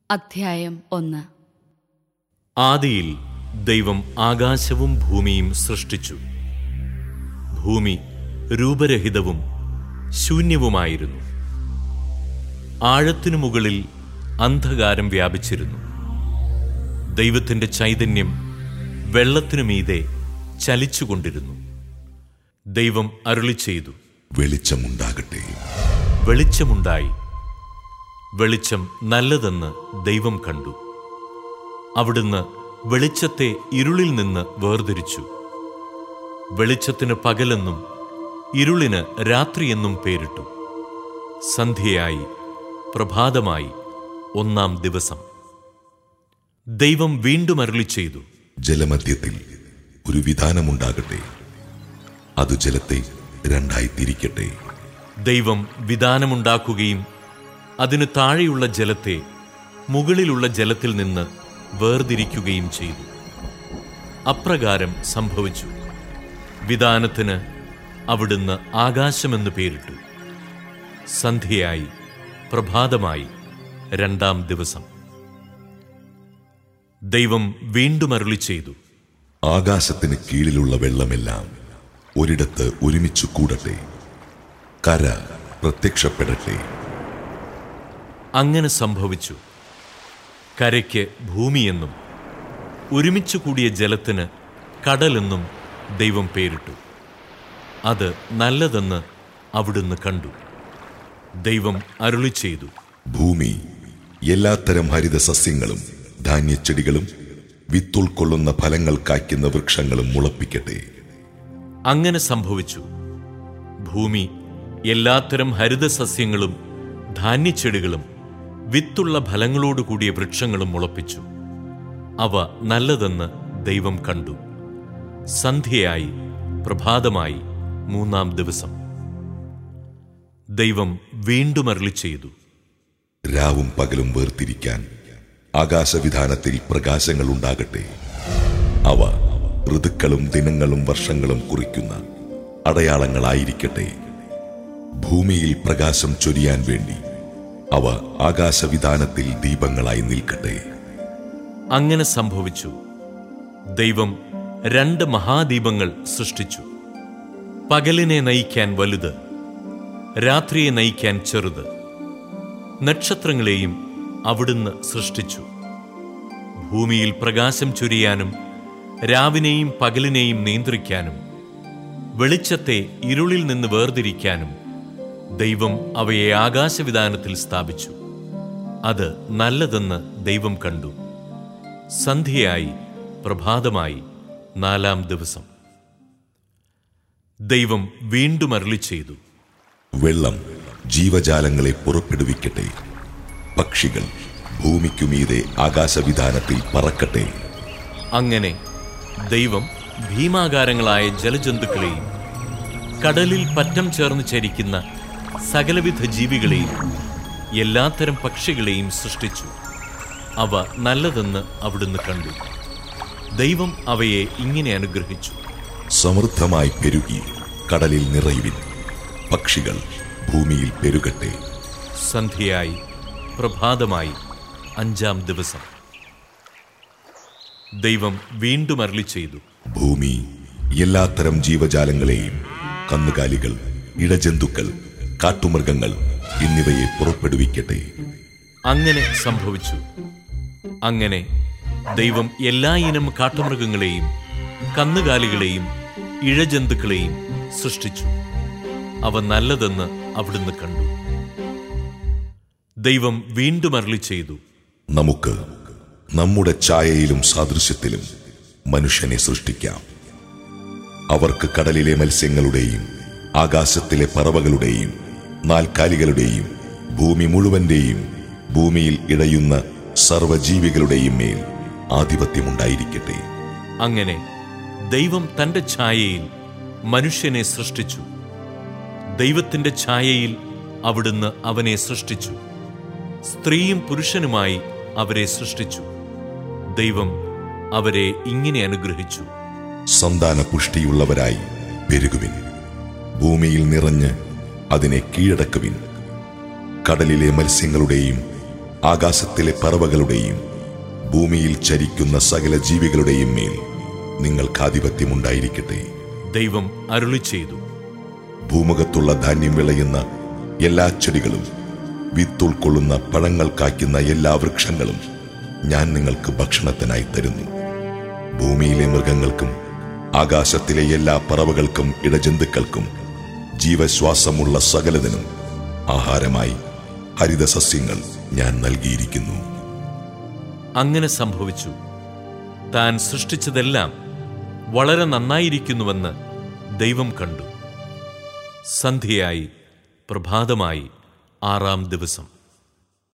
അധ്യായം ഒന്ന് ആദിയിൽ ദൈവം ആകാശവും ഭൂമിയും സൃഷ്ടിച്ചു ഭൂമി രൂപരഹിതവും ശൂന്യവുമായിരുന്നു ആഴത്തിനു മുകളിൽ അന്ധകാരം വ്യാപിച്ചിരുന്നു ദൈവത്തിന്റെ ചൈതന്യം വെള്ളത്തിനു മീതെ ചലിച്ചുകൊണ്ടിരുന്നു ദൈവം അരുളി ചെയ്തു വെളിച്ചമുണ്ടാകട്ടെ വെളിച്ചമുണ്ടായി വെളിച്ചം നല്ലതെന്ന് ദൈവം കണ്ടു അവിടുന്ന് വെളിച്ചത്തെ ഇരുളിൽ നിന്ന് വേർതിരിച്ചു വെളിച്ചത്തിന് പകലെന്നും ഇരുളിന് രാത്രിയെന്നും പേരിട്ടു സന്ധ്യയായി പ്രഭാതമായി ഒന്നാം ദിവസം ദൈവം വീണ്ടും അരുളി ചെയ്തു ജലമധ്യത്തിൽ ഒരു വിധാനമുണ്ടാകട്ടെ അത് ജലത്തെ രണ്ടായി തിരിക്കട്ടെ ദൈവം വിധാനമുണ്ടാക്കുകയും അതിനു താഴെയുള്ള ജലത്തെ മുകളിലുള്ള ജലത്തിൽ നിന്ന് വേർതിരിക്കുകയും ചെയ്തു അപ്രകാരം സംഭവിച്ചു വിധാനത്തിന് അവിടുന്ന് ആകാശമെന്ന് പേരിട്ടു സന്ധ്യയായി പ്രഭാതമായി രണ്ടാം ദിവസം ദൈവം വീണ്ടും അരുളി ചെയ്തു ആകാശത്തിന് കീഴിലുള്ള വെള്ളമെല്ലാം ഒരിടത്ത് ഒരുമിച്ചു കൂടട്ടെ കര പ്രത്യക്ഷപ്പെടട്ടെ അങ്ങനെ സംഭവിച്ചു കരയ്ക്ക് ഭൂമിയെന്നും ഒരുമിച്ചു കൂടിയ ജലത്തിന് കടലെന്നും ദൈവം പേരിട്ടു അത് നല്ലതെന്ന് അവിടുന്ന് കണ്ടു ദൈവം അരുളി ചെയ്തു ഭൂമി എല്ലാത്തരം ഹരിത സസ്യങ്ങളും ധാന്യച്ചെടികളും വിത്തുൾക്കൊള്ളുന്ന ഫലങ്ങൾ കായ്ക്കുന്ന വൃക്ഷങ്ങളും മുളപ്പിക്കട്ടെ അങ്ങനെ സംഭവിച്ചു ഭൂമി എല്ലാത്തരം ഹരിതസസ്യങ്ങളും ധാന്യച്ചെടികളും വിത്തുള്ള ഫലങ്ങളോടുകൂടിയ വൃക്ഷങ്ങളും മുളപ്പിച്ചു അവ നല്ലതെന്ന് ദൈവം കണ്ടു സന്ധ്യയായി പ്രഭാതമായി മൂന്നാം ദിവസം ദൈവം വീണ്ടും അരുളി ചെയ്തു രാവും പകലും വേർതിരിക്കാൻ ആകാശവിധാനത്തിൽ പ്രകാശങ്ങൾ ഉണ്ടാകട്ടെ അവ ഋതുക്കളും ദിനങ്ങളും വർഷങ്ങളും കുറിക്കുന്ന അടയാളങ്ങളായിരിക്കട്ടെ ഭൂമിയിൽ പ്രകാശം ചൊരിയാൻ വേണ്ടി അവ ആകാശവിധാനത്തിൽ ദീപങ്ങളായി നിൽക്കട്ടെ അങ്ങനെ സംഭവിച്ചു ദൈവം രണ്ട് മഹാദീപങ്ങൾ സൃഷ്ടിച്ചു പകലിനെ നയിക്കാൻ വലുത് രാത്രിയെ നയിക്കാൻ ചെറുത് നക്ഷത്രങ്ങളെയും അവിടുന്ന് സൃഷ്ടിച്ചു ഭൂമിയിൽ പ്രകാശം ചൊരിയാനും രാവിനെയും പകലിനെയും നിയന്ത്രിക്കാനും വെളിച്ചത്തെ ഇരുളിൽ നിന്ന് വേർതിരിക്കാനും ദൈവം അവയെ ആകാശവിധാനത്തിൽ സ്ഥാപിച്ചു അത് നല്ലതെന്ന് ദൈവം കണ്ടു സന്ധ്യയായി പ്രഭാതമായി നാലാം ദിവസം ദൈവം വീണ്ടും അരുളി ചെയ്തു വെള്ളം ജീവജാലങ്ങളെ പുറപ്പെടുവിക്കട്ടെ പക്ഷികൾ ഭൂമിക്കുമീതെ ആകാശവിധാനത്തിൽ പറക്കട്ടെ അങ്ങനെ ദൈവം ഭീമാകാരങ്ങളായ ജലജന്തുക്കളെയും കടലിൽ പറ്റം ചേർന്ന് ചരിക്കുന്ന സകലവിധ ജീവികളെയും എല്ലാത്തരം പക്ഷികളെയും സൃഷ്ടിച്ചു അവ നല്ലതെന്ന് അവിടുന്ന് കണ്ടു ദൈവം അവയെ ഇങ്ങനെ അനുഗ്രഹിച്ചു സമൃദ്ധമായി പെരുകി കടലിൽ നിറയുവിൻ പക്ഷികൾ ഭൂമിയിൽ പെരുകട്ടെ സന്ധ്യയായി പ്രഭാതമായി അഞ്ചാം ദിവസം ദൈവം വീണ്ടും അരളി ചെയ്തു ഭൂമി എല്ലാത്തരം ജീവജാലങ്ങളെയും കന്നുകാലികൾ ഇടജന്തുക്കൾ കാട്ടുമൃഗങ്ങൾ എന്നിവയെ പുറപ്പെടുവിക്കട്ടെ അങ്ങനെ സംഭവിച്ചു അങ്ങനെ ദൈവം എല്ലാ ഇനം കാട്ടുമൃഗങ്ങളെയും കന്നുകാലികളെയും ഇഴജന്തുക്കളെയും സൃഷ്ടിച്ചു അവ നല്ലതെന്ന് അവിടുന്ന് കണ്ടു ദൈവം വീണ്ടും അരളി ചെയ്തു നമുക്ക് നമ്മുടെ ഛായയിലും സാദൃശ്യത്തിലും മനുഷ്യനെ സൃഷ്ടിക്കാം അവർക്ക് കടലിലെ മത്സ്യങ്ങളുടെയും ആകാശത്തിലെ പറവകളുടെയും നാൽക്കാലികളുടെയും ഭൂമി മുഴുവന്റെയും ഭൂമിയിൽ ഇടയുന്ന സർവജീവികളുടെയും മേൽ ആധിപത്യമുണ്ടായിരിക്കട്ടെ അങ്ങനെ ദൈവം തന്റെ ഛായയിൽ മനുഷ്യനെ സൃഷ്ടിച്ചു ദൈവത്തിന്റെ ഛായയിൽ അവിടുന്ന് അവനെ സൃഷ്ടിച്ചു സ്ത്രീയും പുരുഷനുമായി അവരെ സൃഷ്ടിച്ചു ദൈവം അവരെ ഇങ്ങനെ അനുഗ്രഹിച്ചു സന്താന പുഷ്ടിയുള്ളവരായി പെരുകുവിൻ ഭൂമിയിൽ നിറഞ്ഞ് അതിനെ കീഴടക്കുവിൻ കടലിലെ മത്സ്യങ്ങളുടെയും ആകാശത്തിലെ പറവകളുടെയും ഭൂമിയിൽ ചരിക്കുന്ന സകല ജീവികളുടെയും മേൽ നിങ്ങൾക്ക് ആധിപത്യമുണ്ടായിരിക്കട്ടെ ദൈവം അരുളി ചെയ്തു ഭൂമുഖത്തുള്ള ധാന്യം വിളയുന്ന എല്ലാ ചെടികളും വിത്തുൾക്കൊള്ളുന്ന പഴങ്ങൾ കായ്ക്കുന്ന എല്ലാ വൃക്ഷങ്ങളും ഞാൻ നിങ്ങൾക്ക് ഭക്ഷണത്തിനായി തരുന്നു ഭൂമിയിലെ മൃഗങ്ങൾക്കും ആകാശത്തിലെ എല്ലാ പറവകൾക്കും ഇടജന്തുക്കൾക്കും ജീവശ്വാസമുള്ള സകലതിനും ആഹാരമായി ഹരിതസസ്യങ്ങൾ ഞാൻ നൽകിയിരിക്കുന്നു അങ്ങനെ സംഭവിച്ചു താൻ സൃഷ്ടിച്ചതെല്ലാം വളരെ നന്നായിരിക്കുന്നുവെന്ന് ദൈവം കണ്ടു സന്ധ്യയായി പ്രഭാതമായി ആറാം ദിവസം